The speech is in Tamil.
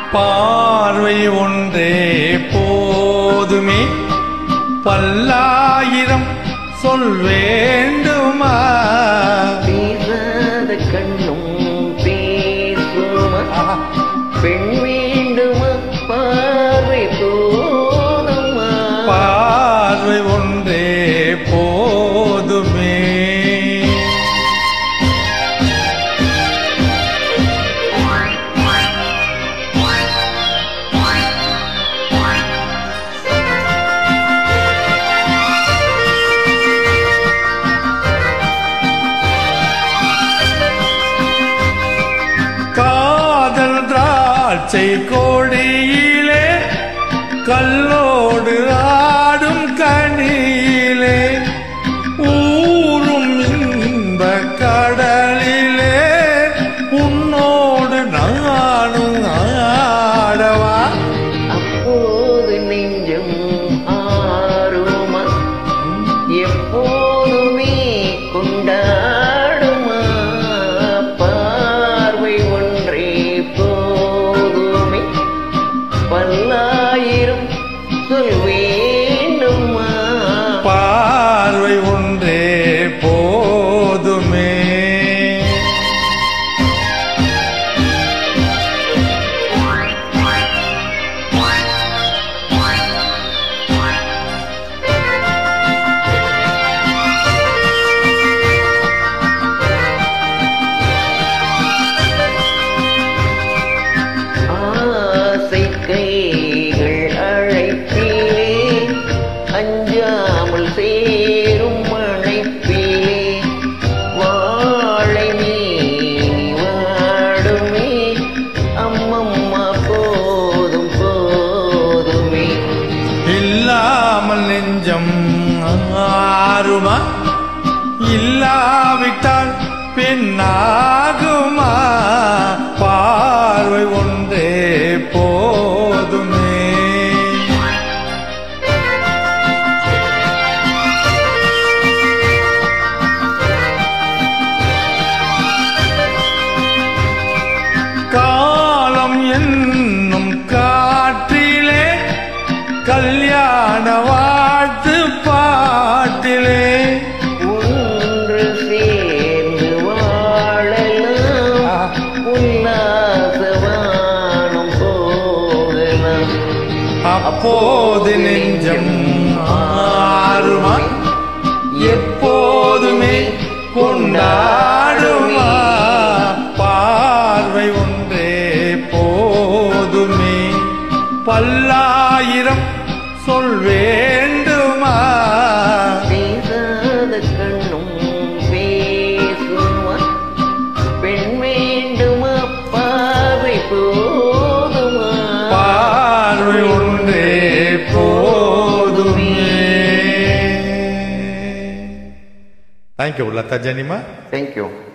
பார்வை ஒன்றே போதுமே பல்லாயிரம் சொல் வேண்டுமா பேசாத கண்ணும் பேசுமா பெண் வேண்டுமா பார்வை போதுமா பார்வை ஒன்றே போதுமே காதல் திராட்சை கோடியிலே கல்லோடு ஆடும் கனியிலே ஊரும் இன்ப கடலிலே உன்னோடு நானும் ஆடவா அப்போது நெஞ்சம் ஆறுமா எப்போதுமே கொண்டாடுமா பார்வை ஒன்றே போதுமே பல்லாயிரம் சொல் வேண்டுமா பார்வை ஒன்றே போதுமே ஆசை கைகள் அழைப்பிலே அஞ்சாமல் சேரும் அழைப்பிலே வாழை மீனி வாடுமே அம்மம்மா போதும் போதுமே இல்லாமல் நெஞ்சம் ஆறுமா இல்லாவிட்டால் பெண்ணாகுமா பார்வை ஒன்றே போதுமே காலம் என்னும் காற்றிலே கல்யாண வாழ்த்து பாட்டிலே ஒன்று சேர்ந்து வாழலாம் உல்லாசவானம் போகலாம் அப்போது நெஞ்சம் ஆறுமா எப்போதுமே கொண்டாடுமா பார்வை ஒன்றே போதுமே பல்லாயிரம் சொல் வேண்டுமா பேசாத கண்ணும் பேசுமா பெண் வேண்டுமா பார்வை போதுமா பார்வை ஒன்றே போதுமே தேங்க்யூ லதா ஜனிமா தேங்க்யூ